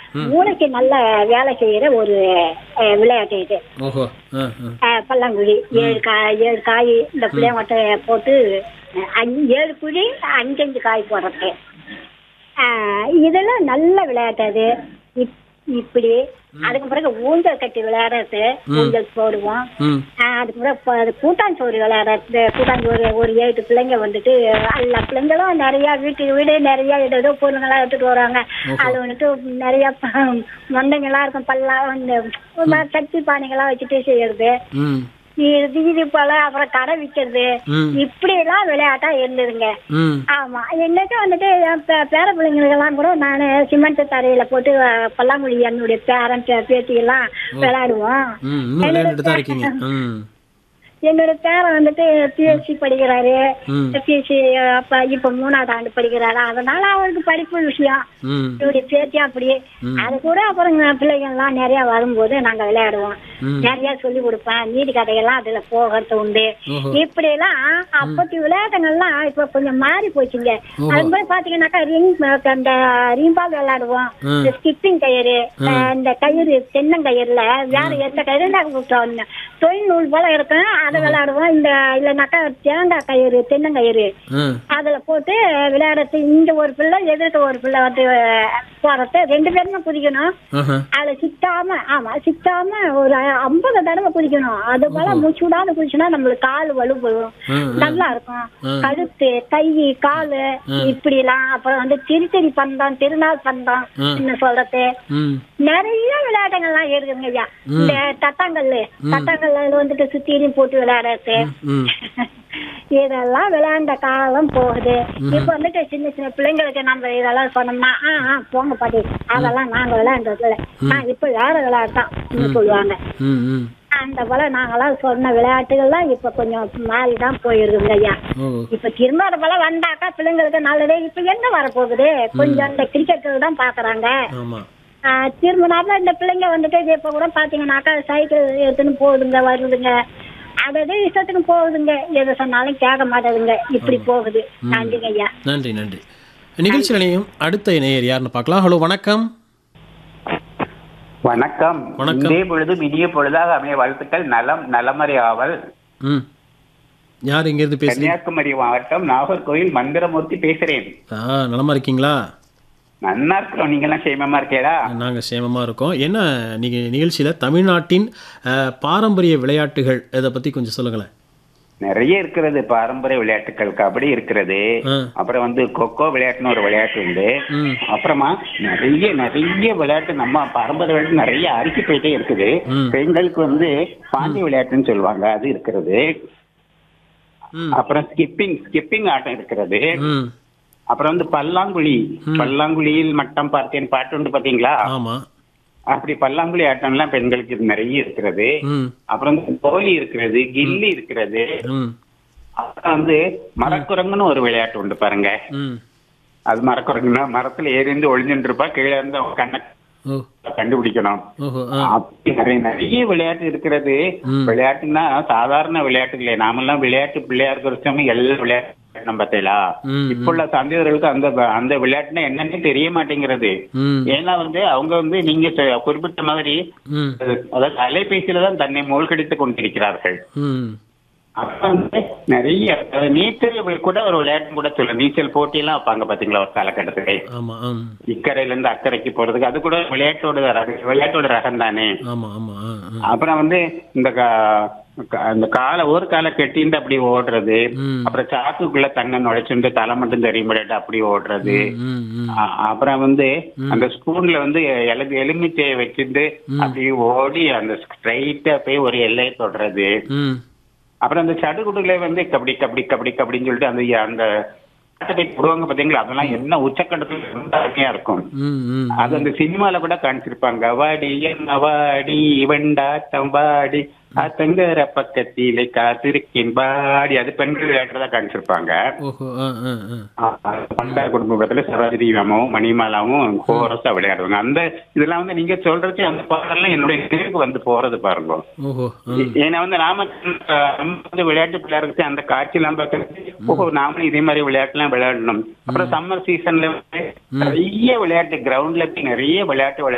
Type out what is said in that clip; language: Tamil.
மூளைக்கு நல்ல வேலை செய்யற ஒரு அஹ், விளையாட்டு இது ஓஹோ ஆ ஆ அஹ், பல்லாங்குழி ஏழு காய் ஏழு காய் இந்த பிள்ளைங்கட்ட போட்டு அஹ், அஞ்சு ஏழு குழி அஞ்சஞ்சு காய் போடுறது அஹ், இதெல்லாம் நல்ல விளையாட்டு அது இப்- இப்படி அதுக்கு பிறகு ஊஞ்சல் கட்டி விளையாடுறது ஊஞ்சல் போடுவோம் ம் ஆஹ் அதுக்கு பிறகு ப- அது கூட்டாஞ்சோறு விளையாடுறது கூட்டாஞ்சோறு ஒரு ஏழு பிள்ளைங்க வந்துட்டு எல்லா பிள்ளைங்களும் நிறைய வீட்டுக்கு வீடு நிறைய ஏதோ பொருளுங்கெல்லாம் எடுத்துட்டு வராங்க அது வந்துட்டு நிறைய ப- மண்டைங்கெல்லாம் இருக்கும் பல்லா இந்த ஒரு மாதிரி சட்டி பானைகள்லாம் வச்சுட்டு செய்யறது ம் இது இது போல அப்புறம் கடை விற்கிறது ம் இப்படி எல்லாம் விளையாட்டா இருந்ததுங்க ம் ஆமா என்னைக்கு வந்துட்டு என் பே- பேர பிள்ளைங்களுக்கெல்லாம் கூட நான் சிமெண்ட் தரையில போட்டு அஹ், பல்லாங்குழி என்னுடைய பேரன் பே- பேத்தியெல்லாம் விளையாடுவோம் ம் இன்னும் விளையாண்டுட்டு தான் இருக்கீங்க ம் என்னோட பேரன் வந்துட்டு பிஎஸ்சி படிக்கிறாரு ம் பிஎஸ்சி அப்ப இப்ப மூணாவது ஆண்டு படிக்கிறாரு அதனால அவருக்கு படிப்பு விஷயம் ம் என்னுடைய பேத்தியும் அப்படியே அது கூட அப்புறம் எங்க பிள்ளைங்க எல்லாம் நிறைய வரும்போது நாங்க விளையாடுவோம் ம் நிறைய சொல்லி கொடுப்பேன் நீதி கதைகள்லாம் அதுல போகிறது உண்டு ஓஹோ இப்படி எல்லாம் அப்பத்தி விளையாட்டுங்கள்லாம் இப்ப கொஞ்சம் மாறி போச்சுங்க ஓஹோ. அது மாதிரி பாத்தீங்கன்னாக்கா ரிங் அந்த ரீம்பால் விளையாடுவோம் ம். இந்த ஸ்கிப்பிங் கயிறு அஹ், இந்த கயிறு தென்னங்கயிறுல வேற எந்த கயிறு நாங்க தொழில் நூல் போல இருக்கும் அதை விளையாடுவோம் இந்த இல்லைனாக்கா தேங்காய் கயிறு தென்னங்கயிறு ம் அதுல போட்டு விளையாடுறது இங்க ஒரு பிள்ளை எதிர்க்க ஒரு பிள்ளை வந்து போறது ரெண்டு பேருமே குதிக்கணும் ஆஹா அதுல சிக்காம ஆமா சிக்காம ஒரு ஐம்பது தடவை குதிக்கணும் அது போல மூச்சு விடாத குதிச்சுன்னா நம்மளுக்கு கால் வலுப்படும் ம் ம் நல்லா இருக்கும் ம். கழுத்து கை காலு இப்படி எல்லாம் அப்புறம் வந்து திருத்தறி பந்தம் திருநாள் பந்தம் ம். என்ன சொல்றது ம் நிறைய விளையாட்டுங்கள்லாம் இருக்குங்க ஐயா இந்த தட்டாங்கல்லு தட்டாங்கல்ல வந்துட்டு சுத்தியும் போட்டு விளையாடுறது ம் இதெல்லாம் விளையாண்ட காலம் போகுது இப்ப வந்துட்டு சின்ன சின்ன பிள்ளைங்களுக்கு நம்ம இதெல்லாம் சொன்னோம்னா ஆ ஆ போங்க பாட்டி அதெல்லாம் நாங்க விளையாண்டது இல்ல ஆ இப்ப வேற விளையாட்டம் சொல்லுவாங்க ம் ம் அந்த போல நாங்கெல்லாம் சொன்ன விளையாட்டுகள்லாம் இப்ப கொஞ்சம் மாறி தான் போயிருக்குங்க ஐயா ஓ இப்ப திரும்ப அது போல வந்தாக்கா பிள்ளைங்களுக்கு நல்லதே இப்ப என்ன வரப்போகுது கொஞ்சம் இந்த கிரிக்கெட் தான் பாக்குறாங்க ஆமாம் ஆஹ் திரும்ப நாள்ல இந்த பிள்ளைங்க வந்துட்டு இது இப்ப கூட பாத்தீங்கன்னாக்கா சைக்கிள் எடுத்துன்னு போகுதுங்க வருதுங்க அதே இஷ்டத்துக்கு போகுதுங்க எது சொன்னாலும் கேட்க மாட்டேதுங்க இப்படி போகுது நன்றிங்க ஐயா நன்றி நன்றி நிகழ்ச்சி நிலையம் அடுத்த இணையர் யாருன்னு பார்க்கலாம் ஹலோ வணக்கம் வணக்கம் வணக்கம். இதே பொழுது இனிய பொழுதாக அமைய வாழ்த்துக்கள் நலம் நலமறை ஆவல் ம் யார் இங்கேருந்து பேசுறீங்க கன்னியாகுமரி மாவட்டம் நாகர்கோவில் மந்திரமூர்த்தி பேசுறேன் ஆ நலமா இருக்கீங்களா நன்னா இருக்கிறோம் நீங்க எல்லாம் சேமமா இருக்கேடா நாங்கள் சேமமாக இருக்கோம் என்ன நீங்கள் நிகழ்ச்சியில் தமிழ்நாட்டின் அஹ், பாரம்பரிய விளையாட்டுகள் இதை பற்றி கொஞ்சம் சொல்லுங்களேன் நிறைய இருக்கிறது பாரம்பரிய விளையாட்டுகள் கபடி இருக்கிறது ஆ அப்புறம் வந்து கொக்கோ விளையாட்டுன்னு ஒரு விளையாட்டு உண்டு ம் அப்புறமா நிறைய நிறைய விளையாட்டு நம்ம பாரம்பரிய விளையாட்டு நிறைய அரிசி போயிட்டே இருக்குது ம். பெண்களுக்கு வந்து பாண்டி விளையாட்டுன்னு சொல்லுவாங்க அது இருக்கிறது ம் அப்புறம் ஸ்கிப்பிங் ஸ்கிப்பிங் ஆட்டம் இருக்கிறது ம் அப்புறம் வந்து பல்லாங்குழி பல்லாங்குழியில் மட்டம் பார்த்தேன் பாட்டு உண்டு பாத்தீங்களா ஆமாம் அப்படி பல்லாங்குழி ஆட்டம்லாம் பெண்களுக்கு இது நிறைய இருக்கிறது ம் அப்புறம் வந்து கோலி இருக்கிறது கில்லி இருக்கிறது ம் அப்புறம் வந்து மரக்குரங்குன்னு ஒரு விளையாட்டு உண்டு பாருங்க ம் அது மரக்குரங்குன்னா மரத்துல ஏறி இருந்து ஒளிஞ்சுட்டு இருப்பா கீழே இருந்து அவன் கண்ணை ஓ கண்டுபிடிக்கணும் ஓஹோ ஆ அப்படி நிறைய நிறைய விளையாட்டு இருக்கிறது ம். விளையாட்டுன்னா சாதாரண விளையாட்டு இல்லை நாமெல்லாம் விளையாட்டு பிள்ளையா இருக்கிற சமயம் எல்லாம் விளையாட்டு நம்ம பார்த்தீங்களா ம், இப்ப உள்ள சந்தையர்களுக்கு அந்த அந்த விளையாட்டுனா என்னன்னே தெரிய மாட்டேங்கிறது ம் ஏன்னா வந்து அவங்க வந்து நீங்க சொ- குறிப்பிட்ட மாதிரி ம் அதாவது அலைபேசியில தான் தன்னை மூழ்கடித்துக் கொண்டிருக்கிறார்கள் ம் அப்ப வந்து நிறைய அதாவது நீச்சல் கூட ஒரு விளையாட்டு கூட சொல்ல நீச்சல் போட்டியெல்லாம் வைப்பாங்க பாத்தீங்களா ஒரு காலகட்டத்துக்கு ஆமாம் ஆம் இக்கரையில இருந்து அக்கறைக்கு போறதுக்கு அது கூட விளையாட்டோட ரகம் விளையாட்டோட ரகம் தானே ஆமாம் ஆமாம் ஆ ஆ அப்புறம் வந்து இந்த கா- கா- இந்த காலை ஒரு காலை கட்டிட்டு அப்படி ஓடுறது ம் அப்புறம் சாக்குக்குள்ள தன்னை நுழைச்சுட்டு தலை மட்டும் தெரிய முடியாது அப்படி ஓடுறது ம் ம் அ- அப்புறம் வந்து அந்த ஸ்பூன்ல வந்து எலு எலுமிச்சையை வச்சுட்டு அப்படி ஓடி அந்த ஸ்ட்ரைட்டா போய் ஒரு எல்லையை தொடுறது ம் அப்புறம் அந்த சடுகுடுல வந்து கபடி கபடி கபடி கபடின்னு சொல்லிட்டு அந்த அந்த ஆட்டத்தை போடுவாங்க பாத்தீங்களா அதெல்லாம் என்ன உச்சக்கட்டத்துல ரொம்ப அருமையா இருக்கும் ம் ம் அது அந்த சினிமால கூட காமிச்சிருப்பாங்க வாடி என்ன வாடி வண்டா தம்பாடி அத்தங்கர பக்கத்திலே காத்திருக்கேன் பாடி அது பெண்கள் விளையாட்டுறதா காமிச்சிருப்பாங்க ஓஹோ ஆ ஆ ஆ பண்டா குடும்பத்துல சரோஜினி மாமாவும் மணிமாலாவும் கோரஸா விளையாடுவாங்க அந்த இதெல்லாம் வந்து நீங்க சொல்றது அந்த பாடல்லாம் என்னுடைய நினைவுக்கு வந்து போறது பாருங்க ஓஹோ ம் ஏன்னா வந்து நாம அஹ், நம்ம வந்து விளையாட்டு பிள்ளையா இருக்கு அந்த காட்சி எல்லாம் பார்க்கறது ஓஹோ நாமளும் இதே மாதிரி விளையாட்டு எல்லாம் விளையாடணும் அப்புறம் சம்மர் சீசன்ல வந்து நிறைய விளையாட்டு கிரவுண்ட்ல போய் நிறைய விளையாட்டு விளையாட